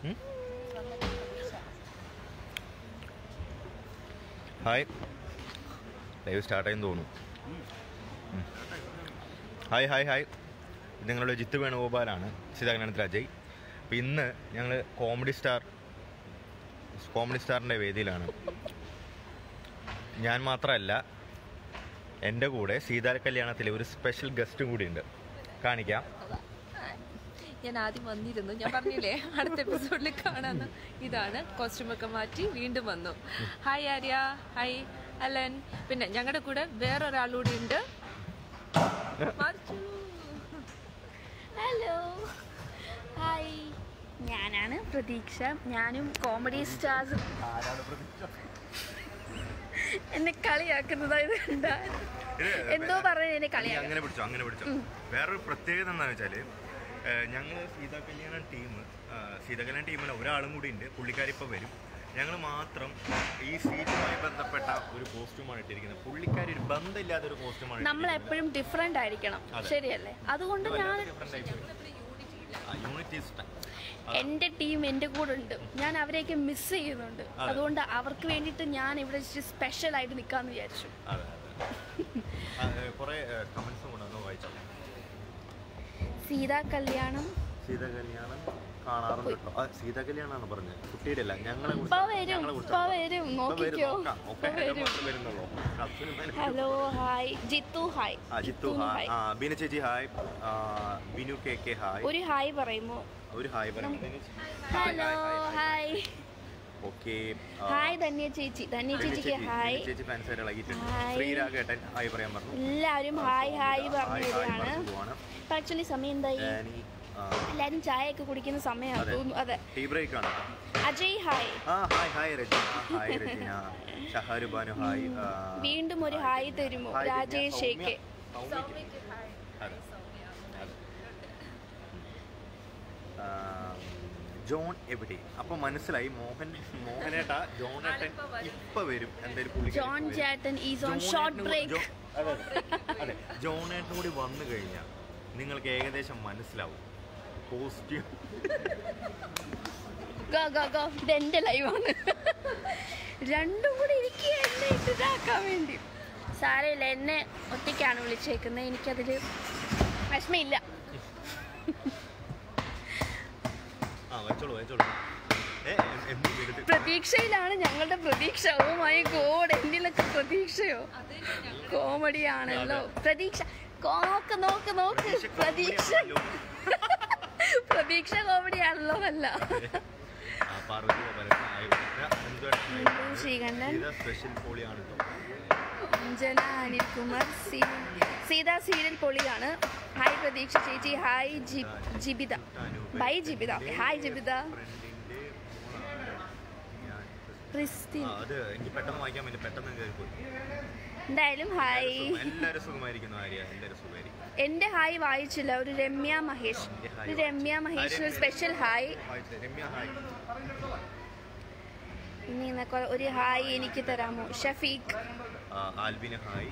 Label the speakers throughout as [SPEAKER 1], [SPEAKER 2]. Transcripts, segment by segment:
[SPEAKER 1] ഉം? Hi live സ്റ്റാർട്ടായെന്ന് തോന്നുന്നു ഉം. ഹായ് ഹായ് ഹായ് ഇത് നിങ്ങളുടെ ജിത്ത് വേണുഗോപാലാണ് സീതാകരണത്തിൽ അജയ് അപ്പോൾ ഇന്ന് ഞങ്ങൾ കോമഡി സ്റ്റാർ കോമഡി സ്റ്റാറിൻ്റെ വേദിയിലാണ് ഞാൻ മാത്രമല്ല എൻ്റെ കൂടെ സീതാ കല്യാണത്തിലെ ഒരു സ്പെഷ്യൽ ഗസ്റ്റും കൂടി ഉണ്ട് കാണിക്കാം
[SPEAKER 2] ഞാൻ ആദ്യം വന്നിരുന്നു ഞാൻ പറഞ്ഞില്ലേ അടുത്ത എപ്പിസോഡിൽ കാണാന്ന് ഇതാണ് കോസ്റ്റ്യൂമൊക്കെ മാറ്റി വീണ്ടും വന്നു ഹായ് ആര്യ ഹായ് അലൻ പിന്നെ ഞങ്ങളുടെ കൂടെ വേറൊരാളൂടെ ഉണ്ട്
[SPEAKER 3] ഹലോ ഹായ് ഞാനാണ് പ്രതീക്ഷ ഞാനും കോമഡി സ്റ്റാർസ് എന്നെ കളിയാക്കുന്നതായത് കണ്ടാ എന്തോ പറഞ്ഞ് എന്നെ
[SPEAKER 1] നീ
[SPEAKER 3] കളിയാക്കും
[SPEAKER 1] അങ്ങനെ പിടിച്ചോ അങ്ങനെ പിടിച്ചോ വേറൊരു പ്രത്യേകത എന്താണെന്ന് വെച്ചാൽ ഞങ്ങൾ സീതാ കല്യാണം ടീം സീതാ കല്യാണം ടീമിൽ ഒരാളും കൂടി ഉണ്ട് പുള്ളിക്കാരി ഇപ്പോൾ വരും ഞങ്ങൾ മാത്രം ഈ സീറ്റുമായി ബന്ധപ്പെട്ട ഒരു കോസ്റ്റ്യൂമാണ് ഇട്ടിരിക്കുന്നത് പുള്ളിക്കാരി ഒരു ബന്ധമില്ലാത്ത ഒരു കോസ്റ്റ്യൂമാണ്
[SPEAKER 3] നമ്മൾ എപ്പോഴും ഡിഫറെന്റ് ആയിരിക്കണം
[SPEAKER 1] അതെ.
[SPEAKER 3] ശരിയല്ലേ അതുകൊണ്ട് ഞാൻ
[SPEAKER 1] യൂണിറ്റ് ഈസ്
[SPEAKER 3] എൻ്റെ ടീം എൻ്റെ കൂടെ ഉണ്ട് ഞാൻ അവരെയൊക്കെ മിസ് ചെയ്യുന്നുണ്ട്
[SPEAKER 1] അതെ.
[SPEAKER 3] അതുകൊണ്ട് അവർക്ക് വേണ്ടിയിട്ട് ഞാൻ ഇവിടെ സ്പെഷ്യൽ ആയിട്ട് നിൽക്കാന്ന് വിചാരിച്ചു
[SPEAKER 1] അതെ അതെ കുറേ കമൻസും കൂടെ ഒന്ന് വായിച്ചോ
[SPEAKER 3] സീതാ കല്യാണം
[SPEAKER 1] സീതാ കല്യാണം കാണാറുണ്ട് കേട്ടോ ആ സീതാ കല്യാണമാണ് പറഞ്ഞത് കുട്ടിയുടെ അല്ല ഞങ്ങളെ
[SPEAKER 3] ഇപ്പൊ വരും ഇപ്പൊ വരും നോക്കിക്കോ ഇപ്പൊ വരും
[SPEAKER 1] വരുന്നുള്ളൂ അച്ഛനും മോനും.
[SPEAKER 3] ഹലോ ഹായ് ജിത്തു ഹായ്
[SPEAKER 1] ആ ജിത്തു ഹായ് ആ ബിനു ചേച്ചി ഹായ് ആ, ബിനു കെ കെ ഹായ്
[SPEAKER 3] ഒരു ഹായ് പറയുമോ
[SPEAKER 1] ഒരു ഹായ് പറയാം
[SPEAKER 3] hello hi
[SPEAKER 1] okay
[SPEAKER 3] hi Dhanya ചേച്ചി ധന്യ ചേച്ചിക്ക് ഹായ്
[SPEAKER 1] ചേച്ചി ഫാൻസ് ഇളകിയിട്ടുണ്ട്
[SPEAKER 3] ഹായ്.
[SPEAKER 1] ശ്രീരാഘേട്ടൻ ഹായ് പറയാൻ പറഞ്ഞു
[SPEAKER 3] എല്ലാവരും ഹായ് ഹായ് പറഞ്ഞു
[SPEAKER 1] ഹായ് ഹായ്
[SPEAKER 3] തരികയാണ്
[SPEAKER 1] പറഞ്ഞു പോവാണ്
[SPEAKER 3] ഇപ്പൊ ആക്ച്വലി സമയം എന്തായി
[SPEAKER 1] ഡാനി
[SPEAKER 3] എല്ലാരും ചായ ഒക്കെ കുടിക്കുന്ന സമയമാണ്
[SPEAKER 1] അതെ.
[SPEAKER 3] തോന്നുന്നു അതെ
[SPEAKER 1] ടീ ബ്രേക്ക് ആണ്
[SPEAKER 3] അജയ് ഹായ്
[SPEAKER 1] ആ hi hi Rajana hi Rajana Shaharu Banu hi ആ,
[SPEAKER 3] വീണ്ടും ഒരു ഹായ് തരുമോ
[SPEAKER 1] ഹായ് രജന,
[SPEAKER 3] രാജേഷ്
[SPEAKER 1] സൗമ്യ.
[SPEAKER 3] ഷേക്ക്
[SPEAKER 1] സൗമ്യക്ക്. അതെ. അതെ. ആ, ജോൺ എവിടെ അപ്പൊ മനസ്സിലായി മോഹൻ മോഹനേട്ട ജോണേട്ടൻ ഇപ്പൊ വരും എന്തായാലും പുള്ളിക്കാരി
[SPEAKER 3] ജോൺ
[SPEAKER 1] ഇപ്പൊ വരും.
[SPEAKER 3] ജാറ്റൻ ഈസ് ഓൺ
[SPEAKER 1] ജോണേട്ടനും
[SPEAKER 3] ഷോർട്ട്
[SPEAKER 1] കൂടി-
[SPEAKER 3] ബ്രേക്ക്
[SPEAKER 1] ജോ- അതെ, അതെ. അതെ ജോണേട്ടനും കൂടി വന്നു കഴിഞ്ഞാൽ നിങ്ങൾക്ക് ഏകദേശം മനസ്സിലാവും കോസ്റ്റ്യൂം
[SPEAKER 3] ഗോ ഗോ ഗോ ഇതെന്റെ ലൈവാണ് രണ്ടും കൂടി ഇരിക്കുക എന്നെ ഇതാക്കാൻ വേണ്ടി സാരമില്ല എന്നെ ഒറ്റയ്ക്കാണ് വിളിച്ചേക്കുന്നത് എനിക്കതിൽ വിഷമയില്ല
[SPEAKER 1] ആ വെച്ചോളൂ വെച്ചോളൂ ഏ എ- എന്ത് എടുത്ത്
[SPEAKER 3] പ്രതീക്ഷയിലാണ് ഞങ്ങളുടെ പ്രതീക്ഷ ഓ മൈ ഗോഡ് എന്നിലൊക്കെ പ്രതീക്ഷയോ കോമഡി ആണല്ലോ പ്രതീക്ഷ കോ- നോക്ക് നോക്ക് നോക്ക് പ്രതീക്ഷ പ്രതീക്ഷ കോമഡി ആണല്ലോ അല്ല
[SPEAKER 1] ആ, പാർവതി ഗോപാലൻ, ഹായ്. ഞാൻ അനന്തപുരം ഹായ്.
[SPEAKER 3] ബിന്ദു ശ്രീകണ്ഠൻ.
[SPEAKER 1] ഇത് സ്പെഷ്യൽ പോളിയാണ് കേട്ടോ
[SPEAKER 3] അഞ്ജന അനിൽകുമാർ സീ- സീത സീരിയൽ പൊളിയാണ് ഹായ് പ്രതീക്ഷ ചേച്ചി ഹായ് ജി- Jibitha bye Jibitha okay hi Jibitha
[SPEAKER 1] ഫ്രണ്ടിന്റെ മോളാണ് ഞാൻ.
[SPEAKER 3] ക്രിസ്ത്യൻ
[SPEAKER 1] ആ, അത് എനിക്ക് പെട്ടെന്ന് വായിക്കാൻ പറ്റില്ല പെട്ടെന്ന് കയറി പോയി
[SPEAKER 3] എന്തായാലും ഹായ്
[SPEAKER 1] എല്ലാവരും സുഖമായിരിക്കുന്നു ആര്യ എല്ലാവരും സുഖമായിരിക്കും
[SPEAKER 3] എന്റെ ഹായ് വായിച്ചില്ല ഒരു രമ്യ മഹേഷ് ഒരു രമ്യ മഹേഷ് ഒരു special hi
[SPEAKER 1] hi Ramya hi
[SPEAKER 3] ഇനി ഇന്നൊക്കെ ഒരു ഹായ് എനിക്ക് തരാമോ ഷഫീഖ്
[SPEAKER 1] ആ, ആൽബിന് ഹായ്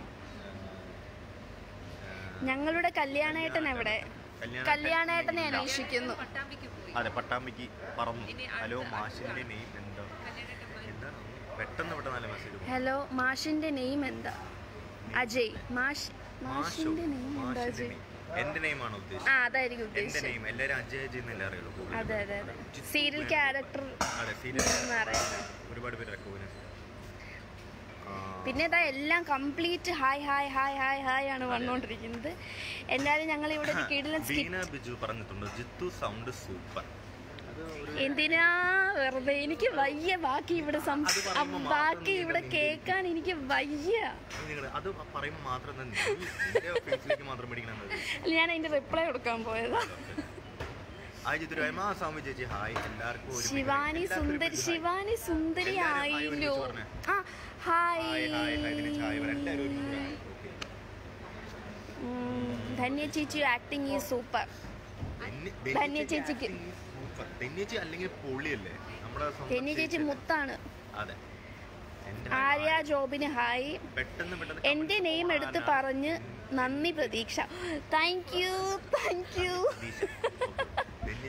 [SPEAKER 3] ഞങ്ങളുടെ കല്യാണേട്ടൻ എവിടെ
[SPEAKER 1] കല്യാണ
[SPEAKER 3] കല്യാണേട്ടനെ അന്വേഷിക്കുന്നു
[SPEAKER 1] അതെ പട്ടാമ്പിക്ക് പറന്നു ഹലോ മാഷിന്റെ നെയിം എന്താ എന്താണ് പെട്ടെന്ന് പെട്ടെന്ന് മെസ്സേജ്
[SPEAKER 3] ഹലോ മാഷിന്റെ നെയിം എന്താ അജയ് മാഷ് മാഷിന്റെ നെയിം എന്താ അജയ്
[SPEAKER 1] എന്റെ നെയിമാണ്
[SPEAKER 3] ആ
[SPEAKER 1] ഉദ്ദേശിച്ചത്
[SPEAKER 3] അതായിരിക്കും
[SPEAKER 1] എന്റെ
[SPEAKER 3] ഉദ്ദേശിച്ചത്
[SPEAKER 1] നെയിം എല്ലാരും അജയ് അജയ് എന്നല്ലേ അറിയുള്ളൂ കൂടുതലും.
[SPEAKER 3] അതെ അതെ അതെ
[SPEAKER 1] ജിത്തു
[SPEAKER 3] സീരിയൽ
[SPEAKER 1] വേണം.
[SPEAKER 3] ക്യാരക്ടർ
[SPEAKER 1] അതെ സീരിയൽ
[SPEAKER 3] എന്ന് പറയുന്നത്
[SPEAKER 1] ഒരുപാട് പേര് റെക്കഗ്നൈസ്
[SPEAKER 3] പിന്നെ ഇതാ എല്ലാം complete hi hi hi hi hi ആണ് വന്നുകൊണ്ടിരിക്കുന്നത് എന്തായാലും ഞങ്ങൾ ഇവിടെ ഒരു കിടിലൻ
[SPEAKER 1] ബീന
[SPEAKER 3] സ്കിറ്റ്
[SPEAKER 1] ബിജു പറഞ്ഞിട്ടുണ്ട് ജിത്തു സൗണ്ട് സൂപ്പർ അത് ഒരു
[SPEAKER 3] എന്തിനാ വെറുതെ എനിക്ക് വയ്യ ബാക്കി ഇവിടെ സംസ്-
[SPEAKER 1] അത് പറയുമ്പോ മാത്രം
[SPEAKER 3] ബാക്കി
[SPEAKER 1] നീ
[SPEAKER 3] ഇവിടെ
[SPEAKER 1] എന്താ
[SPEAKER 3] കേൾക്കാൻ എനിക്ക് വയ്യ
[SPEAKER 1] നിങ്ങൾ അത് പറയുമ്പോൾ മാത്രം തന്നെ നീ നിന്റെ ഫേസിലേക്ക് മാത്രം പിടിക്കണം
[SPEAKER 3] ഞാൻ അതിന്റെ റിപ്ലൈ കൊടുക്കാൻ പോയതാ
[SPEAKER 1] ഹായ് ജിത്തു ആ സ്വാമി ചേച്ചി ഹായ് എല്ലാവർക്കും ഒരു
[SPEAKER 3] ശിവാനി
[SPEAKER 1] എല്ലാവർക്കും ഒരു
[SPEAKER 3] സുന്ദരി
[SPEAKER 1] ഹായ്.
[SPEAKER 3] ശിവാനി സുന്ദരി
[SPEAKER 1] എല്ലാവരും ഹായ്
[SPEAKER 3] ആയില്ലോ
[SPEAKER 1] ഒരുമിച്ച് പറഞ്ഞേ.
[SPEAKER 3] ആ ഹായ്
[SPEAKER 1] ഹായ് ഹായ് ഹായ് ഇതിന് ചായ വരാം എല്ലാവരും ഒരുമിച്ച് ഹായ്. Okay.
[SPEAKER 3] ഉം, ധന്യ ചേച്ചി ആക്ടിങ് ഈ സൂപ്പർ
[SPEAKER 1] ധന്യ-
[SPEAKER 3] ധന്യ
[SPEAKER 1] ധന്യ
[SPEAKER 3] ചേച്ചിക്ക്.
[SPEAKER 1] acting super. ധന്യ ചേച്ചി അല്ലെങ്കിൽ പൊള്ളിയല്ലേ നമ്മുടെ സ്വന്തം
[SPEAKER 3] ധന്യ ചേച്ചി
[SPEAKER 1] ചേച്ചിയല്ലേ?
[SPEAKER 3] മുത്താണ്
[SPEAKER 1] അതെ എന്റെ
[SPEAKER 3] ആര്യ ജോബിന് ഹായ്
[SPEAKER 1] പെട്ടെന്ന് പെട്ടെന്ന്
[SPEAKER 3] എന്റെ
[SPEAKER 1] comments
[SPEAKER 3] നെയിം എടുത്ത്
[SPEAKER 1] പോകാനാ.
[SPEAKER 3] പറഞ്ഞ് നന്ദി Pratheeksha thank you thank you
[SPEAKER 1] Pratheeksha. Okay. Dhanya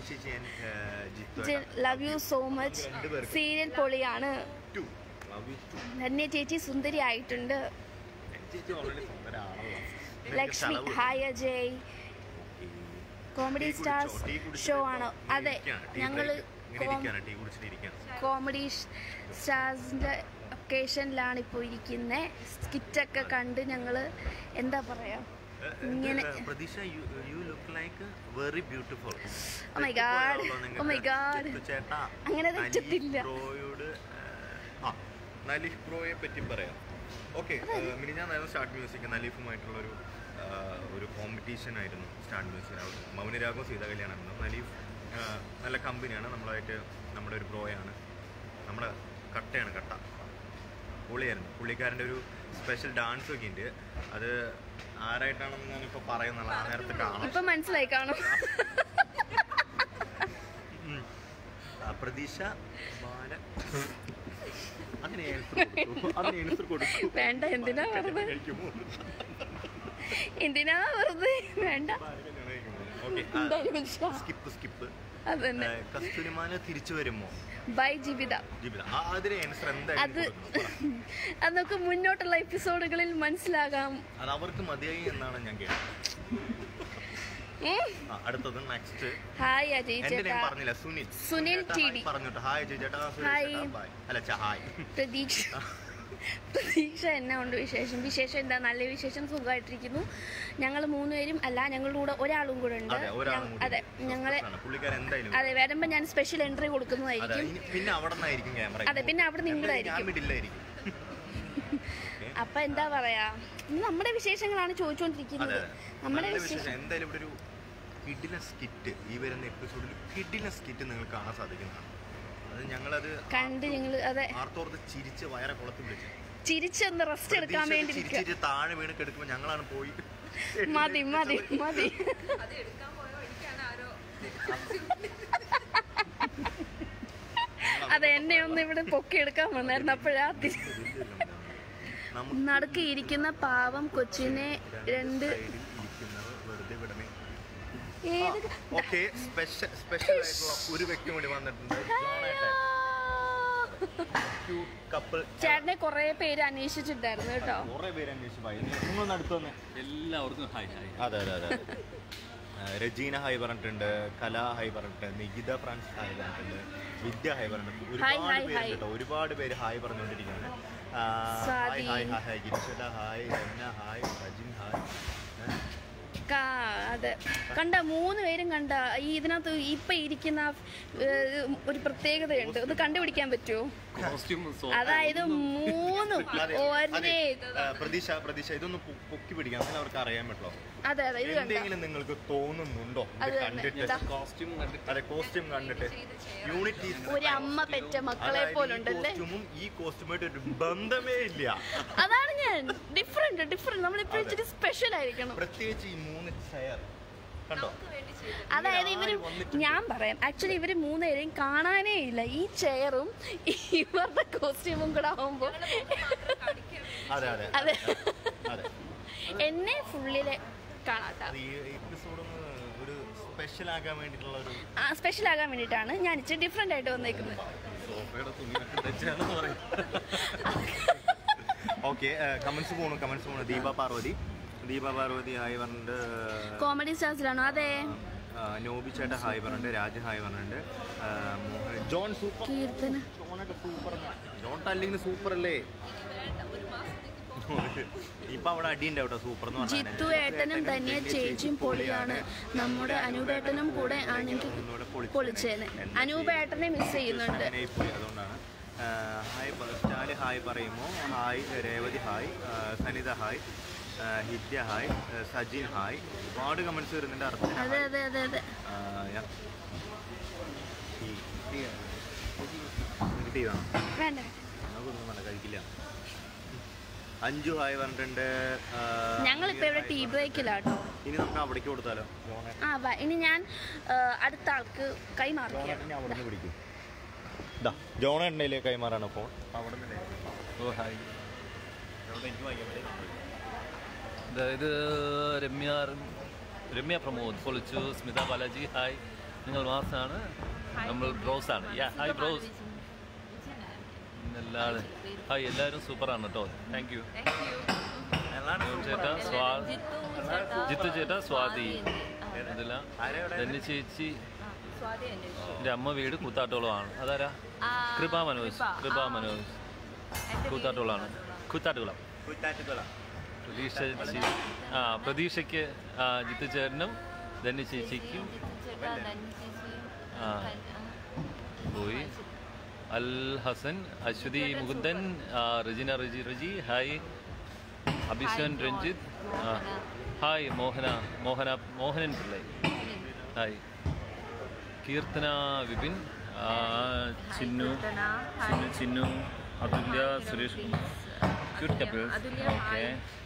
[SPEAKER 1] ചേച്ചി ഞാൻ Jithu
[SPEAKER 3] love you so much
[SPEAKER 1] രണ്ടുപേർക്കും.
[SPEAKER 3] സീരിയൽ പൊളിയാണ്
[SPEAKER 1] too love you too
[SPEAKER 3] Dhanya ചേച്ചി സുന്ദരി ആയിട്ടുണ്ട്
[SPEAKER 1] ചേച്ചി ഓൾറെഡി സുന്ദരാണല്ലോ
[SPEAKER 3] Lakshmi hi Ajay comedy stars show ആണോ അതെ ഞങ്ങള്
[SPEAKER 1] ടീ കുടിച്ചിട്ടിരിക്കാണ്
[SPEAKER 3] കോമഡി സ്റ്റാർസിന്റെ ഒക്കേഷനിലാണ് ഇപ്പോൾ ഇരിക്കുന്നത് സ്കിറ്റൊക്കെ കണ്ട് ഞങ്ങൾ എന്താ പറയാ ഇങ്ങനെ
[SPEAKER 1] Pratheeksha you look like very beautiful
[SPEAKER 3] Oh my God. Oh my God.
[SPEAKER 1] ചേട്ടാ
[SPEAKER 3] അങ്ങനെ തെറ്റത്തില്ല.
[SPEAKER 1] ബ്രോയോട് ആ നലീഫ് ബ്രോയെ പറ്റി പറയാം ഓക്കെ മിനി ഞാൻ സ്റ്റാർട്ട് മ്യൂസിക് നലീഫുമായിട്ടുള്ള ഒരു ആ, ഒരു കോമ്പറ്റീഷൻ ആയിരുന്നു സ്റ്റാർട്ട് മ്യൂസിക് മൗനരാഗവും സീത കല്യാണമായിരുന്നു നലീഫ് ആ, നല്ല കമ്പനിയാണ് നമ്മളായിട്ട് നമ്മുടെ ഒരു ബ്രോയാണ് നമ്മുടെ കട്ടയാണ് കട്ട പുള്ളിയായിരുന്നു പുള്ളിക്കാരൻ്റെ ഒരു സ്പെഷ്യൽ ഡാൻസ് ഒക്കെ ഉണ്ട് അത് ആരായിട്ടാണെന്ന് ഞാനിപ്പോൾ പറയുന്നില്ല ആ നേരത്തെ കാണാം
[SPEAKER 3] ഇപ്പൊ മനസ്സിലായി കാണും
[SPEAKER 1] ഉം. ആ, പ്രതീക്ഷ ബാല അങ്ങനെ answer കൊടുക്കൂ. അതിന് answer കൊടുക്കൂ.
[SPEAKER 3] വേണ്ട, എന്തിനാ വെറുതെ?
[SPEAKER 1] കഴിക്കുമോ?
[SPEAKER 3] എന്തിനാ വെറുതെ വേണ്ട
[SPEAKER 1] ബാല കല്യാണം കഴിക്കുമോ? Okay, ആ,
[SPEAKER 3] എന്തായാലും ഇഷ്ടാ.
[SPEAKER 1] skip, skip.
[SPEAKER 3] അത് തന്നെ
[SPEAKER 1] ഏ, കസ്തൂരിമാല തിരിച്ചു വരുമോ
[SPEAKER 3] ബൈ ജീവിത
[SPEAKER 1] ജീവിത ആ, അതിന് ആൻസർ
[SPEAKER 3] അത്
[SPEAKER 1] എന്തായാലും കൊടുക്കണം. പറ.
[SPEAKER 3] അത് നമുക്ക് മുന്നോട്ടുള്ള എപ്പിസോഡുകളിൽ മനസ്സിലാകാം
[SPEAKER 1] അത് അവർക്ക് മതിയായി എന്നാണ് ഞാൻ കേട്ടത്
[SPEAKER 3] ഉം.
[SPEAKER 1] ആ, അടുത്തത് നെക്സ്റ്റ്
[SPEAKER 3] ഹായ് അജയ്
[SPEAKER 1] എന്റെ
[SPEAKER 3] ചേട്ടാ
[SPEAKER 1] നെയിം പറഞ്ഞില്ല സുനിൽ
[SPEAKER 3] സുനിൽ
[SPEAKER 1] ചേട്ടാ,
[SPEAKER 3] ടി
[SPEAKER 1] ഹായ്
[SPEAKER 3] ഡി.
[SPEAKER 1] പറഞ്ഞോട്ടോ ഹായ് അജയ് ചേട്ടാ സുനിൽ
[SPEAKER 3] ഹായ്.
[SPEAKER 1] ചേട്ടാ, ബൈ. അല്ല ച ഹായ്
[SPEAKER 3] പ്രതീക്ഷ പ്രതീക്ഷ എന്നാ ഉണ്ട് വിശേഷം വിശേഷം എന്താ നല്ല വിശേഷം സുഖമായിട്ടിരിക്കുന്നു ഞങ്ങൾ മൂന്നുപേരും അല്ല ഞങ്ങളുടെ കൂടെ ഒരാളും കൂടെ ഉണ്ട്
[SPEAKER 1] അതെ ഒരാളും
[SPEAKER 3] ഞ-
[SPEAKER 1] കൂടി
[SPEAKER 3] അതെ ഞങ്ങളെ
[SPEAKER 1] ആണ്. പുള്ളിക്കാരൻ എന്തായാലും
[SPEAKER 3] അതെ വരുമ്പോ ഞാൻ സ്പെഷ്യൽ എൻട്രി
[SPEAKER 1] അതെ
[SPEAKER 3] കൊടുക്കുന്നതായിരിക്കും
[SPEAKER 1] ഇനി പിന്നെ അവിടെ നിന്നായിരിക്കും ക്യാമറ
[SPEAKER 3] അതെ, പിന്നെ അവിടെ നിങ്ങളായിരിക്കും.
[SPEAKER 1] ഞാൻ വിടില്ലായിരിക്കും
[SPEAKER 3] അപ്പൊ എന്താ പറയാ ഇന്ന് നമ്മുടെ വിശേഷങ്ങളാണ്
[SPEAKER 1] അതെ
[SPEAKER 3] ചോദിച്ചുകൊണ്ടിരിക്കുന്നത്
[SPEAKER 1] അതെ
[SPEAKER 3] നമ്മുടെ
[SPEAKER 1] നല്ല
[SPEAKER 3] വിശേഷം
[SPEAKER 1] വിശേഷം എന്തായാലും ഇവിടെ ഒരു കിഡില സ്കിറ്റ് ഈ വരുന്ന എപ്പിസോഡിൽ കിഡില സ്കിറ്റ് നിങ്ങൾക്ക് കാണാൻ സാധിക്കുന്നതാണ് അത് ഞങ്ങളത്
[SPEAKER 3] കണ്ട് ഞങ്ങൾ അതെ
[SPEAKER 1] ആർത്തോർത്ത് ചിരിച്ച് വയറെ കുളത്ത് വിളിച്ചു
[SPEAKER 3] ചിരിച്ചൊന്ന് റെസ്റ്റ് എടുക്കാൻ വേണ്ടി നിൽക്കുക
[SPEAKER 1] ചിരിച്ചിട്ട് താഴെ വീണ് കിടക്കുമ്പോൾ ഞങ്ങളാണ് പോയി
[SPEAKER 3] മതി മതി മതി
[SPEAKER 2] അത് എടുക്കാൻ പോയ വഴിക്കാണ് ആരോ
[SPEAKER 3] അതെ എന്നെ ഒന്ന് ഇവിടെ പൊക്കി എടുക്കാൻ വന്നായിരുന്നു അപ്പോഴാ തി-
[SPEAKER 1] നമുക്ക്
[SPEAKER 3] നടുക്ക് ഇരിക്കുന്ന പാവം കൊച്ചിനെ രണ്ട്
[SPEAKER 1] സൈഡിൽ ഇരിക്കുന്നവർ വെറുതെ വിടണേ
[SPEAKER 3] ഏത്
[SPEAKER 1] ഓക്കെ സ്പെഷ്യൽ സ്പെഷ്യൽ ആയിട്ടുള്ള ഒരു വ്യക്തി കൂടി വന്നിട്ടുണ്ട് ക്യൂട്ട് കപ്പിൾ
[SPEAKER 3] ചേട്ടനെ കൊറേ പേര് അന്വേഷിച്ചിട്ടുണ്ടായിരുന്നു കേട്ടോ
[SPEAKER 1] കുറെ പേര് അന്വേഷിച്ചു പോയി നിങ്ങളൊന്ന് അടുത്ത് വന്നേ
[SPEAKER 4] എല്ലാവർക്കും ഹായ് ഹായ്
[SPEAKER 1] അതെ അതെ അതെ ആ, രജീന ഹായ് പറഞ്ഞിട്ടുണ്ട് കല ഹായ് പറഞ്ഞിട്ടുണ്ട് നികിത ഫ്രാൻസ് ഹായ് പറഞ്ഞിട്ടുണ്ട് വിദ്യ ഹായ് പറഞ്ഞിട്ടുണ്ട്
[SPEAKER 3] ഹായ്,
[SPEAKER 1] ഒരുപാട്
[SPEAKER 3] ഹായ്,
[SPEAKER 1] പേര്
[SPEAKER 3] ഹായ്.
[SPEAKER 1] കേട്ടോ ഒരുപാട് പേര് ഹായ് പറഞ്ഞുകൊണ്ടിരിക്കുകയാണ് ആ,
[SPEAKER 3] Swathi.
[SPEAKER 1] Hi hi hi hi ഗിരിശല hi Ramana hi Sajin hi ഏ?
[SPEAKER 3] കാ- അതെ കണ്ട മൂന്ന് പേരും കണ്ട ഈ ഇതിനകത്ത് ഇപ്പൊ ഇരിക്കുന്ന ഏഹ്, ഒരു പ്രത്യേകതയുണ്ട് ഒന്ന് കണ്ടുപിടിക്കാൻ പറ്റുമോ
[SPEAKER 4] കോസ്റ്റ്യൂം
[SPEAKER 3] അതായത് മൂന്നും
[SPEAKER 1] അതെ,
[SPEAKER 3] ഒരേ
[SPEAKER 1] അതെ. ആ, പ്രതീക്ഷ പ്രതീക്ഷ ഇതൊന്ന് പൊ- പൊക്കി പിടിക്കാം അങ്ങനെ അവർക്ക് അറിയാൻ പറ്റുള്ളൂ
[SPEAKER 3] അതെ അതെ ഇത് കണ്ട
[SPEAKER 1] എന്തെങ്കിലും നിങ്ങൾക്ക് തോന്നുന്നുണ്ടോ ഇത്
[SPEAKER 3] അത് തന്നെ.
[SPEAKER 1] കണ്ടിട്ട്
[SPEAKER 3] ഇതാ.
[SPEAKER 4] കോസ്റ്റ്യൂം കണ്ടിട്ട്
[SPEAKER 1] അതെ കോസ്റ്റ്യൂം കണ്ടിട്ട് യൂണിറ്റ്
[SPEAKER 3] ഒരു അമ്മ പെറ്റ മക്കളെ പോലുണ്ടല്ലേ
[SPEAKER 1] കോസ്റ്റ്യൂമും ഈ കോസ്റ്റ്യൂമായിട്ട് ഒരു ബന്ധമേ ഇല്ല
[SPEAKER 3] അതാണ് ഞാൻ ഡിഫറെന്റ് ഡിഫറെന്റ് നമ്മളിപ്പോ ഇച്ചിരി സ്പെഷ്യൽ ആയിരിക്കണം
[SPEAKER 1] പ്രത്യേകിച്ച് ഈ മൂന്ന് ചെയർ കണ്ടോ
[SPEAKER 3] അതായത് ഇവര് ഞാൻ പറയാം ആക്ച്വലി ഇവര് മൂന്നുപേരെയും കാണാനേ ഇല്ല ഈ ചെയറും ഇവരുടെ കോസ്റ്റ്യൂമും കൂടെ ആവുമ്പോ
[SPEAKER 1] അതെ അതെ
[SPEAKER 3] അതെ
[SPEAKER 1] അതെ
[SPEAKER 3] എന്നെ ഫുള്ളില് കാണാത്ത
[SPEAKER 1] അത് ഈ എപ്പിസോഡ് ഒരു സ്പെഷ്യൽ ആക്കാൻ വേണ്ടിയിട്ടുള്ള ഒരു
[SPEAKER 3] സ്പെഷ്യൽ ആകാൻ വേണ്ടിയിട്ടാണ് ഞാൻ ഇച്ചിരി ഡിഫറെന്റ് ആയിട്ട് വന്നേക്കുന്നത്
[SPEAKER 4] സോഫയുടെ തുണി ടച്ചാണെന്ന് പറയും
[SPEAKER 1] ഓക്കെ കമന്റ്സ് പോണു കമന്റ്സ് പോണു ദീപ പാർവതി ദീപ പാർവതി ഹായ് പറഞ്ഞിട്ട്
[SPEAKER 3] കോമഡി സ്റ്റാർസിലാണോ അതെ
[SPEAKER 1] ആ, നോബി ചേട്ടൻ ഹായ് പറഞ്ഞിട്ടുണ്ട് രാജ ഹായ് പറഞ്ഞിട്ടുണ്ട് ആ, മോഹൻ ജോൺ സൂപ്പർ
[SPEAKER 3] കീർത്തന
[SPEAKER 1] ജോണൊക്കെ സൂപ്പർ ജോൺ അല്ലെങ്കിൽ സൂപ്പർ അല്ലേ ഇപ്പൊ അവിടെ അടിയുണ്ട് കേട്ടോ സൂപ്പർ എന്ന് പറഞ്ഞാൽ
[SPEAKER 3] ജിത്തു ഏട്ടനും ധന്യ ചേച്ചിയും പൊളിയാണ് നമ്മുടെ അനൂപേട്ടനും കൂടെ ആണെങ്കിൽ പൊളിച്ചേനെ അനൂപേട്ടനെ മിസ് ചെയ്യുന്നുണ്ട്
[SPEAKER 1] അങ്ങനെ പോയി അതുകൊണ്ടാണ് ആ, ഹായ് പ- സ്റ്റാല് ഹായ് പറയുമോ ഹായ് രേവതി ഹായ് ആ, സനിത ഹായ് ആ, ഹിദ്യ ഹായ് ആ, സജിൻ ഹായ് ഒരുപാട് കമന്റ്സ് വരുന്നുണ്ട് അർച്ചന
[SPEAKER 3] അതെ
[SPEAKER 1] ഹായ്.
[SPEAKER 3] അതെ അതെ അതെ
[SPEAKER 1] ആ, yeah. ടീ ടീ നിനക്ക് ടീ വേണം
[SPEAKER 3] വേണ്ട
[SPEAKER 1] നമുക്കൊന്നും വേണ്ട കഴിക്കില്ല അഞ്ചു ഹായ് പറഞ്ഞിട്ടുണ്ട് ആ,
[SPEAKER 3] ഞങ്ങളിപ്പോ ഇവിടെ ടീ ബ്രേക്കിലാട്ടോ
[SPEAKER 1] ഇനി നമുക്ക് അവിടേക്ക് കൊടുത്താലോ ജോണേ
[SPEAKER 3] ആ വാ, ഇനി ഞാൻ ആ, അടുത്ത ആൾക്ക് കൈമാറിക്കാം
[SPEAKER 1] ജോണേട്ടനെ അവിടെ നിന്ന് പിടിക്കും ഇതാ ജോണേട്ടൻ്റെ കൈമാറാണ് ഫോൺ അവിടെ നിന്ന്
[SPEAKER 4] ഓ ഹായ്
[SPEAKER 1] എനിക്ക് വായിക്കാൻ പറ്റില്ല
[SPEAKER 4] അതായത് രമ്യ രമ്യ പ്രമോദ് പൊളിച്ചു സ്മിത ബാലാജി ഹായ് നിങ്ങൾ മാസാണ് നമ്മൾ ബ്രോസ് ആണ് യാ ഹായ് ബ്രോസ് എല്ലാവരും ഹായ് എല്ലാവരും സൂപ്പറാണ് കേട്ടോ താങ്ക് യു ചേട്ടാ സ്വാ ജിത്തു ചേട്ടാ സ്വാതി ഇതില ധന്യ ചേച്ചി എൻ്റെ അമ്മ വീട് കൂത്താട്ടോളമാണ് അതാരാ കൃപാ മനോജ് കൃപാ മനോജ് കൂത്താട്ടോളാണ് കൂത്താട്ടുകുളം പ്രതീക്ഷ ചേ- ആ പ്രതീക്ഷയ്ക്ക് ആ, ജിത്തു ചേട്ടനും ധന്യ ചേച്ചിക്കും ആ. പോയി അൽ ഹസൻ അശ്വതി മുകുന്ദൻ ആ, റജിന റജി റജി ഹായ് അഭിഷൻ രഞ്ജിത്ത് ആ, ഹായ് മോഹന മോഹന മോഹനൻ പിള്ളൈ ഹായ് കീർത്തന വിപിൻ ആ, Chinnu Chinnu Chinnu Athulya Suresh cute couples okay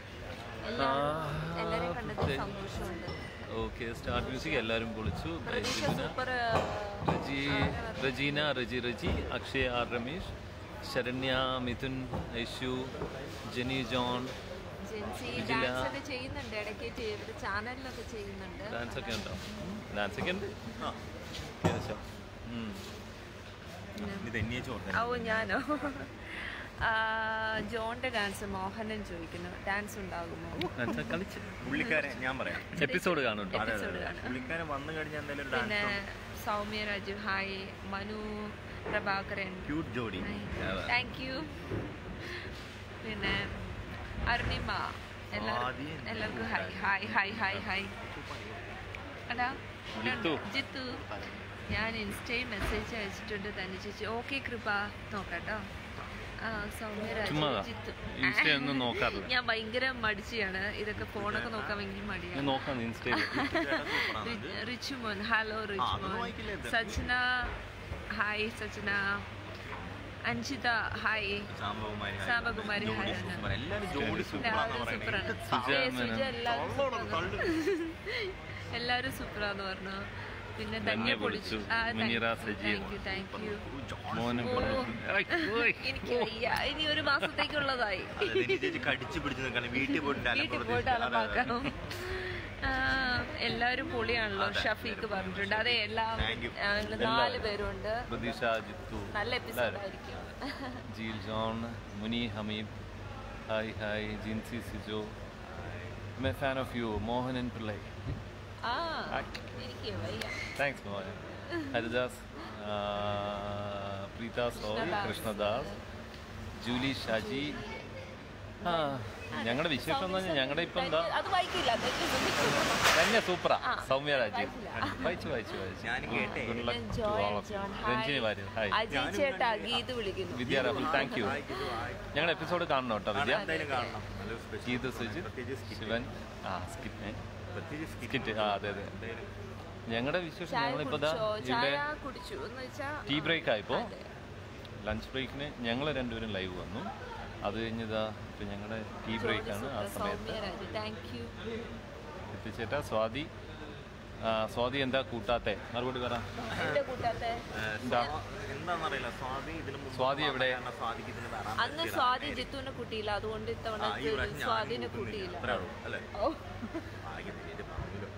[SPEAKER 2] എല്ലാരെയും കണ്ടതിൽ സന്തോഷമുണ്ട്
[SPEAKER 4] ഓക്കെ സ്റ്റാർട്ട് മ്യൂസിക് എല്ലാവരും പൊളിച്ചു
[SPEAKER 2] Pratheeksha
[SPEAKER 4] Jibina
[SPEAKER 2] super
[SPEAKER 4] Reji Regina Reji Reji Akshay R Ramesh Saranya Mithun Aishu Jeni John
[SPEAKER 2] Jensy
[SPEAKER 4] Vijila.
[SPEAKER 2] Dance ഒക്കെ ചെയ്യുന്നുണ്ട് ഇടയ്ക്ക് ഇവര് ചാനലിലൊക്കെ ചെയ്യുന്നുണ്ട്
[SPEAKER 4] ഡാൻസ് ഒക്കെ ഉണ്ടോ ഡാൻസ് ഒക്കെ ഉണ്ട് ആ അത്യാവശ്യം ഉം.
[SPEAKER 1] ഇത് എന്നെ ചോർത്ത
[SPEAKER 2] ഓ ഞാനോ ആ, ജോണിന്റെ ഡാൻസ് മോഹനൻ ചോദിക്കുന്നു ഡാൻസ് ഉണ്ടാകുമോ
[SPEAKER 4] ഡാൻസ് ഒക്കെ കളിച്ച്
[SPEAKER 1] പുള്ളിക്കാരെ ഞാൻ പറയാം
[SPEAKER 4] എപ്പിസോഡ് കാണും കേട്ടോ
[SPEAKER 1] അതെ അതെ
[SPEAKER 2] Episode
[SPEAKER 1] അതെ
[SPEAKER 2] കാണാം.
[SPEAKER 1] പുള്ളിക്കാരൻ വന്നു കഴിഞ്ഞാൽ എന്തായാലും
[SPEAKER 2] പിന്നെ
[SPEAKER 1] dance
[SPEAKER 2] Soumya Raju hi Manu Prabhakaran
[SPEAKER 1] cute jodi
[SPEAKER 2] thank you പിന്നെ അരുണിമ എല്ലാ-
[SPEAKER 1] ആദ്യം
[SPEAKER 2] എല്ലാവർക്കും hi hi hi hi hi എടാ
[SPEAKER 4] ജിത്തു.
[SPEAKER 2] ജിത്തു ഞാൻ ഇൻസ്റ്റയിൽ മെസ്സേജ് അയച്ചിട്ടുണ്ട് തന്നെ ചേച്ചി ഓക്കെ കൃപ നോക്കട്ടോ ആ സൗമ്യ രാജു
[SPEAKER 4] ചുമ്മാതാ.
[SPEAKER 2] ജിത്തു
[SPEAKER 4] ഇൻസ്റ്റ ഒന്നും നോക്കാറില്ല
[SPEAKER 2] ഞാൻ ഭയങ്കര മടിച്ചിയാണ് ഇതൊക്കെ ഫോണൊക്കെ നോക്കാൻ ഭയങ്കര
[SPEAKER 4] ഞാൻ
[SPEAKER 2] മടിയാണ്
[SPEAKER 4] നോക്കാം ഇൻസ്റ്റയിൽ
[SPEAKER 2] റി- റിച്ചുമോൻ ഹലോ റിച്ചുമോൻ
[SPEAKER 1] വായിക്കില്ല ഇത്.
[SPEAKER 2] Sajna hi Sajna Anjitha hi
[SPEAKER 1] Sambakumari
[SPEAKER 2] Sambakumari
[SPEAKER 1] jodi
[SPEAKER 2] hi.
[SPEAKER 1] Super എല്ലാവരും ജോഡി
[SPEAKER 2] എല്ലാവരും
[SPEAKER 1] സൂപ്പറാന്ന്
[SPEAKER 2] സൂപ്പറാണ്
[SPEAKER 1] പറയുന്നത്
[SPEAKER 4] സുജ
[SPEAKER 2] ഏ,
[SPEAKER 4] മേനോൻ.
[SPEAKER 2] സുജ എല്ലാവരും സൂപ്പറാണ്. എല്ലാവരും സൂപ്പറാന്ന് പറഞ്ഞു പിന്നെ ധന്യ
[SPEAKER 4] ധന്യ
[SPEAKER 2] പൊളിച്ചു
[SPEAKER 4] പൊളിച്ചു. മുനീറ സജീവ്.
[SPEAKER 2] താങ്ക് യു
[SPEAKER 4] മോനും
[SPEAKER 2] ഓ.
[SPEAKER 4] ഓയ്.
[SPEAKER 2] എനിക്ക് വയ്യ ഇനി ഒരു മാസത്തേക്കുള്ളതായി
[SPEAKER 1] ചേച്ചി കടിച്ചു പിടിച്ച് നിൽക്കണം വീട്ടിൽ പോയിട്ട്
[SPEAKER 2] വീട്ടിൽ പോയിട്ട് അലമാക്കാം ആ, എല്ലാവരും പൊളിയാണല്ലോ
[SPEAKER 1] അതെ.
[SPEAKER 2] ഷഫീഖ് പറഞ്ഞിട്ടുണ്ട് അതെ എല്ലാം
[SPEAKER 1] Thank you.
[SPEAKER 2] ആ, നാല്
[SPEAKER 4] എല്ലാവരും.
[SPEAKER 2] പേരുണ്ട്
[SPEAKER 4] പ്രതീക്ഷ ജിത്തു
[SPEAKER 2] നല്ല എപ്പിസോഡ്
[SPEAKER 4] എല്ലാവരും.
[SPEAKER 2] ആയിരിക്കും
[SPEAKER 4] Jeel John Muni Hameed hi hi Jincy Sijo my fan of you Mohanan Pillai
[SPEAKER 2] ആ എനിക്ക് വയ്യ
[SPEAKER 4] താങ്ക്സ് മോഹൻ ഹരിദാസ് ആ, പ്രീത സോറി
[SPEAKER 2] കൃഷ്ണദാസ്.
[SPEAKER 4] കൃഷ്ണദാസ് ജൂലി ഷാജി ആ ഞങ്ങളുടെ വിശേഷം എന്ന് പറഞ്ഞാൽ ഞങ്ങളുടെ ഇപ്പം എന്താ
[SPEAKER 2] അത് വായിക്കില്ല അതൊക്കെ ശ്രദ്ധിക്കും.
[SPEAKER 4] തന്നെ സൂപ്പറാ
[SPEAKER 2] ആ.
[SPEAKER 4] സൗമ്യ രാജീവ്
[SPEAKER 2] വായിച്ചില്ല.
[SPEAKER 4] വായിച്ചു വായിച്ചു വായിച്ചു
[SPEAKER 1] ഞാൻ കേട്ടേ.
[SPEAKER 4] Good luck
[SPEAKER 2] പിന്നെ
[SPEAKER 4] to
[SPEAKER 2] Joy
[SPEAKER 4] all of you.
[SPEAKER 2] John
[SPEAKER 4] Ranjini Warrier hi
[SPEAKER 2] Ajay ചേട്ടാ ഗീത് വിളിക്കുന്നു
[SPEAKER 4] വിദ്യ രാഹുൽ താങ്ക് യു ഞങ്ങളുടെ എപ്പിസോഡ് കാണണം കേട്ടോ വിദ്യ
[SPEAKER 1] എന്തായാലും കാണണം നല്ലൊരു special.
[SPEAKER 4] ഗീത് സുജിത്
[SPEAKER 1] പ്രത്യേകിച്ച് skit.
[SPEAKER 4] ശിവൻ ആ സ്കിറ്റ്
[SPEAKER 1] പ്രത്യേകിച്ച് skit.
[SPEAKER 4] സ്കിറ്റ് ആ അതെ അതെ
[SPEAKER 1] എന്തായാലും
[SPEAKER 4] ഞങ്ങളുടെ വിശേഷം
[SPEAKER 2] ചായ
[SPEAKER 4] ഞങ്ങളിപ്പോ ദാ
[SPEAKER 2] കുടിച്ചോ
[SPEAKER 4] ഇവിടെ
[SPEAKER 2] ചായ കുടിച്ചു എന്ന് വെച്ചാ
[SPEAKER 4] ടീ ബ്രേക്ക് ആയപ്പോൾ
[SPEAKER 2] അതെ.
[SPEAKER 4] ലഞ്ച് ബ്രേക്കിന് ഞങ്ങൾ രണ്ടുപേരും ലൈവ് വന്നു അത് കഴിഞ്ഞതാ ഇപ്പം ഞങ്ങളുടെ ടീ ബ്രേക്ക് ആണ് ആ
[SPEAKER 2] ജോലി
[SPEAKER 4] സമയത്ത്
[SPEAKER 2] സൗമ്യ രാജു താങ്ക് യു
[SPEAKER 4] എത്തിച്ചേട്ടാ സ്വാതി ആ, സ്വാതി എന്താ കൂട്ടാത്തെ മറുപടി പറ
[SPEAKER 2] എന്റെ കൂട്ടാത്തെ
[SPEAKER 1] ഏഹ്,
[SPEAKER 4] എന്താ?
[SPEAKER 1] സ്വാ- എന്താണെന്നറിയില്ല സ്വാതി ഇതിന് മുമ്പ്
[SPEAKER 4] സ്വാതി
[SPEAKER 1] വന്ന
[SPEAKER 4] എവിടെ?
[SPEAKER 1] കാരണം സ്വാതിക്ക് ഇതിന് വരാൻ
[SPEAKER 2] അന്ന്
[SPEAKER 1] പറ്റിയില്ല.
[SPEAKER 2] സ്വാതി ജിത്തുവിനെ കൂട്ടിയില്ല അതുകൊണ്ട് ഇത്തവണ
[SPEAKER 1] ആ, ഈ പ്രാവശ്യം ഞാനും
[SPEAKER 2] സ്വാതിനെ
[SPEAKER 1] കൂട്ടുന്നില്ല.
[SPEAKER 2] കൂട്ടിയില്ല
[SPEAKER 1] അത്രേ ഉള്ളൂ, അല്ലേ?
[SPEAKER 2] ഓ
[SPEAKER 1] ഭാഗ്യം, ഇത് പറഞ്ഞല്ലോ.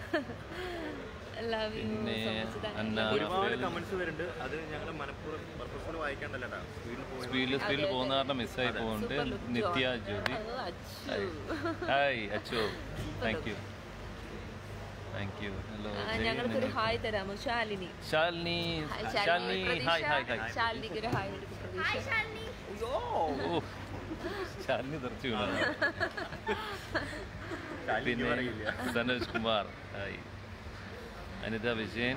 [SPEAKER 2] ലവ് യു
[SPEAKER 4] പിന്നെ
[SPEAKER 2] സമ്മതിച്ചതാണ്.
[SPEAKER 4] അന്ന
[SPEAKER 1] ഒരുപാട്
[SPEAKER 4] റഫേൽ.
[SPEAKER 1] കമന്റ്സ് വരുന്നുണ്ട് അത് ഞങ്ങൾ മനഃപൂർവ്വം പർപ്പസ്ഫുൾ വായിക്കാണ്ടല്ലോ സ്പീഡിൽ പോയി
[SPEAKER 4] സ്പീഡിൽ സ്പീഡിൽ
[SPEAKER 2] അതെ,
[SPEAKER 4] പോകുന്ന കാരണം മിസ്സായി
[SPEAKER 1] അതെ.
[SPEAKER 4] പോകുന്നുണ്ട്
[SPEAKER 2] Super look,
[SPEAKER 4] Nithya
[SPEAKER 2] John.
[SPEAKER 4] Jyothi
[SPEAKER 2] ഓ, Achu.
[SPEAKER 4] Hi Achu thank you thank you hello
[SPEAKER 2] ആ, ഞങ്ങൾക്കൊരു ഹായ് തരാമോ ശാലിനി
[SPEAKER 4] ശാലിനി
[SPEAKER 2] ഹായ്
[SPEAKER 4] ശാലിനി
[SPEAKER 2] പ്രതീക്ഷ.
[SPEAKER 4] ഹായ് ഹായ് ഹായ്
[SPEAKER 2] ശാലിനിക്ക് ഒരു ഹായ് കൊടുക്കും പ്രതീക്ഷ
[SPEAKER 4] ഓ ശാലിനി തെറിച്ചു വീണു
[SPEAKER 1] ശാലിനിക്ക്
[SPEAKER 4] പിന്നെ
[SPEAKER 1] പറയില്ല.
[SPEAKER 4] സനോജ് കുമാർ ഹായ് അനിത വിജയൻ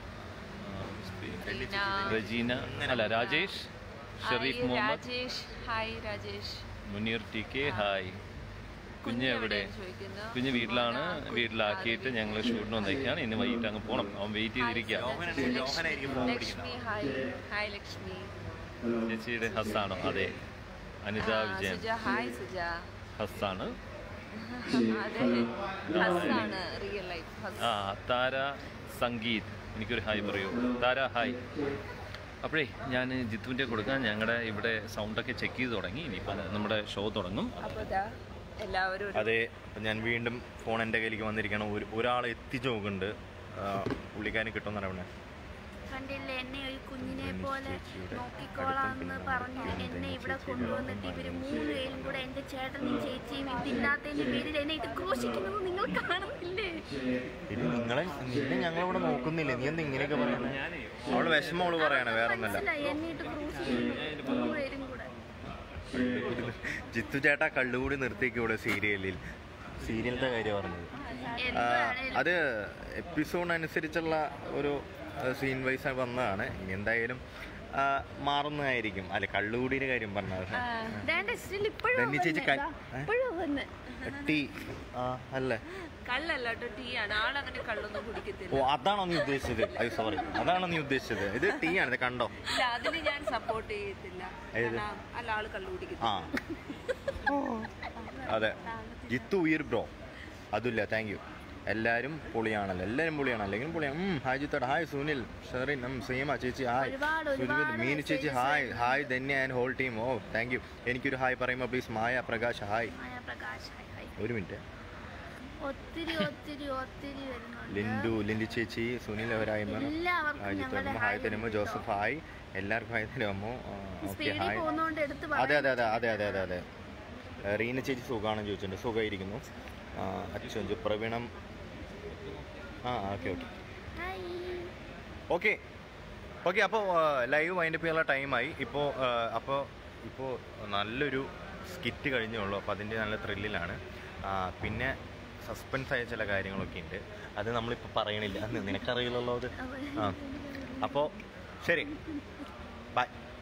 [SPEAKER 2] റീന.
[SPEAKER 4] റജീന അല്ല Rajesh Sherif
[SPEAKER 2] hi,
[SPEAKER 4] Muhammad
[SPEAKER 2] Rajesh hi Rajesh
[SPEAKER 4] Muneer T K hi കുഞ്ഞ് എവിടെ
[SPEAKER 2] ചോദിക്കുന്നു
[SPEAKER 4] കുഞ്ഞ് വീട്ടിലാണ് വീട്ടിലാക്കിയിട്ട് ഞങ്ങൾ ഷൂട്ടിന് വന്നേക്കാണ് ഇന്ന് വൈകിട്ട് അങ്ങ് പോകണം അവൻ വെയിറ്റ് ചെയ്തിരിക്കുക
[SPEAKER 1] യോഹനുണ്ട്, യോഹനായിരിക്കും phone
[SPEAKER 2] Lakshmi hi hi Lakshmi
[SPEAKER 4] ചേച്ചിയുടെ ഹസ്സാണോ അതെ അനിത
[SPEAKER 2] ആ,
[SPEAKER 4] വിജയൻ
[SPEAKER 2] സുജ ഹായ് സുജ
[SPEAKER 4] ഹസ്സാണ്
[SPEAKER 2] അതെ ഹസ്സാണ് റിയൽ ലൈഫ് ഹസ്
[SPEAKER 4] ആ താര സംഗീത് എനിക്കൊരു ഹായ് പറയൂ താര ഹായ് അപ്പോഴേ ഞാൻ ജിത്തുവിൻ്റെ കൊടുക്കാൻ ഞങ്ങളുടെ ഇവിടെ സൗണ്ടൊക്കെ ചെക്ക് ചെയ്ത് തുടങ്ങി ഇനിയിപ്പോൾ നമ്മുടെ ഷോ തുടങ്ങും
[SPEAKER 2] അപ്പൊ ദാ എല്ലാവരും ഒരു-
[SPEAKER 1] അതെ അപ്പം ഞാൻ വീണ്ടും ഫോൺ എൻ്റെ കയ്യിലേക്ക് വന്നിരിക്കണം ഒരു ഒരാൾ എത്തിച്ചു നോക്കുന്നുണ്ട് പുള്ളിക്കാരന് കിട്ടുമെന്നാണ് അവിടെ
[SPEAKER 3] കണ്ടില്ലേ എന്നെ ഒരു കുഞ്ഞിനെ
[SPEAKER 1] ബെന്നി
[SPEAKER 3] പോലെ
[SPEAKER 1] ചേച്ചിയുടെ
[SPEAKER 3] നോക്കിക്കോളാന്ന്
[SPEAKER 1] അടുത്തും പിന്നെ
[SPEAKER 3] പറഞ്ഞ്
[SPEAKER 1] നമ്മുടെ
[SPEAKER 3] എന്നെ
[SPEAKER 1] ബെന്നി
[SPEAKER 3] ഇവിടെ
[SPEAKER 1] ചേച്ചിയുടെ
[SPEAKER 3] കൊണ്ടുവന്നിട്ട് ഇവര്
[SPEAKER 1] അടുത്തും
[SPEAKER 3] മൂന്ന് പേരും കൂടെ എന്റെ ചേട്ടനും ചേച്ചിയും ഇതില്ലാത്തതിന്റെ പേരിൽ എന്നെ ഇത് ക്രോശിക്കുന്നത് നിങ്ങൾ കാണുന്നില്ലേ
[SPEAKER 1] ഇത് നിങ്ങളെ നിന്നെ ഞങ്ങളിവിടെ നോക്കുന്നില്ലേ നീ എന്താ ഇങ്ങനെയൊക്കെ പറയുന്നത്
[SPEAKER 4] ഞാനേ
[SPEAKER 1] അവള് വിഷമം അവള് പറയണേ വേറെ ഒന്നല്ല
[SPEAKER 3] മനസ്സിലായി എന്നെ ഇട്ട് ക്രോശിക്കുന്നത് മൂന്ന് പേരും കൂടെ
[SPEAKER 1] ജിത്തു ചേട്ടാ കള്ളുകൂടി നിർത്തിയൊക്കെ ഇവിടെ സീരിയലിൽ സീരിയലിന്റെ കാര്യം പറഞ്ഞത് ആ,
[SPEAKER 3] എന്താണേലും
[SPEAKER 1] അത് എപ്പിസോഡ് അനുസരിച്ചുള്ള ഒരു സീൻ വൈസ് വന്നതാണ് ഇനി എന്തായാലും ആ, മാറുന്നതായിരിക്കും അല്ലെ കള്ളുകൂടിയുടെ കാര്യം പറഞ്ഞത്
[SPEAKER 3] വേണ്ട സ്റ്റിൽ ഇപ്പോഴും
[SPEAKER 1] ബെന്നി ചേച്ചി ക- ഏ?
[SPEAKER 3] ഇപ്പോഴും തന്നെ
[SPEAKER 1] ടീ ആ അല്ലേ
[SPEAKER 2] കള്ളല്ല കേട്ടോ ടീ ആണ് ആളങ്ങനെ കള്ളൊന്നും
[SPEAKER 1] ഓ
[SPEAKER 2] കുടിക്കത്തില്ല
[SPEAKER 1] അതാണോ നീ ഉദ്ദേശിച്ചത് അയ്യോ സോറി അതാണോ നീ ഉദ്ദേശിച്ചത് ഇത് ടീ ആണ് ഇത് കണ്ടോ
[SPEAKER 2] ഇല്ല അതിന് ഞാൻ സപ്പോർട്ട് ചെയ്യത്തില്ല
[SPEAKER 1] ഏത്?
[SPEAKER 2] കാരണം അല്ല ആള് കള്ളു കുടിക്കത്തില്ല
[SPEAKER 1] ആ അതെ ജിത്തു ഉയർ ബ്രോ അതുമില്ല താങ്ക് യു എല്ലാവരും പൊളിയാണല്ലോ എല്ലാവരും പൊളിയാണ് അല്ലെങ്കിൽ പൊളിയാണ് ഉം, ഹായ് ജിത്തോട് ഹായ് സുനിൽ ഷെറിൻ ഉം, സീമ ചേച്ചി ഹായ്
[SPEAKER 3] ഒരുപാട്,
[SPEAKER 1] സുനിൽ
[SPEAKER 3] ഒരുപാട്
[SPEAKER 1] മീനു ചേച്ചി
[SPEAKER 3] messages
[SPEAKER 1] hi hi Dhanya and whole team oh thank you എനിക്കൊരു ഹായ് പറയുമ്പോൾ please Maya Prakash hi
[SPEAKER 3] Maya Prakash hi hi
[SPEAKER 1] ഒരു മിനിറ്റ്
[SPEAKER 3] ഒത്തിരി ഒത്തിരി ഒത്തിരി വരുന്നുണ്ട്
[SPEAKER 1] ലിൻഡു ലിൻഡു ചേച്ചി സുനിൽ അവരായ്മ
[SPEAKER 3] എല്ലാവർക്കും
[SPEAKER 1] ഹായ്
[SPEAKER 3] ഞങ്ങളുടെ
[SPEAKER 1] ജിത്തോട് ഹായ് തരുമോ ജോസഫ് ഹായ് എല്ലാവർക്കും ഹായ് തരുമോ ഓക്കെ
[SPEAKER 3] സ്പീഡിൽ
[SPEAKER 1] ഹായ്
[SPEAKER 3] പോകുന്നോണ്ട് എടുത്ത്
[SPEAKER 1] അതെ അതെ അതെ അതെ അതെ അതെ അതെ ഏ, റീന ചേച്ചി സുഖമാണെന്ന് ചോദിച്ചിട്ടുണ്ട് സുഖമായിരിക്കുന്നു ആ, അച്ഛൻ പ്രവീണം ആ okay okay
[SPEAKER 3] hi
[SPEAKER 1] okay okay അപ്പോൾ ലൈവ് വൈൻഡപ്പ് ചെയ്യാനുള്ള ടൈമായി ഇപ്പോൾ അപ്പോൾ ഇപ്പോൾ നല്ലൊരു സ്കിറ്റ് കഴിഞ്ഞേ ഉള്ളൂ അപ്പോൾ അതിൻ്റെ നല്ല ത്രില്ലിലാണ് ആ, പിന്നെ സസ്പെൻസ് ആയ ചില കാര്യങ്ങളൊക്കെ ഉണ്ട് അത് നമ്മളിപ്പോൾ പറയണില്ല അത് നിനക്കറിയില്ലല്ലോ അത് ആ അപ്പോൾ ശരി ബൈ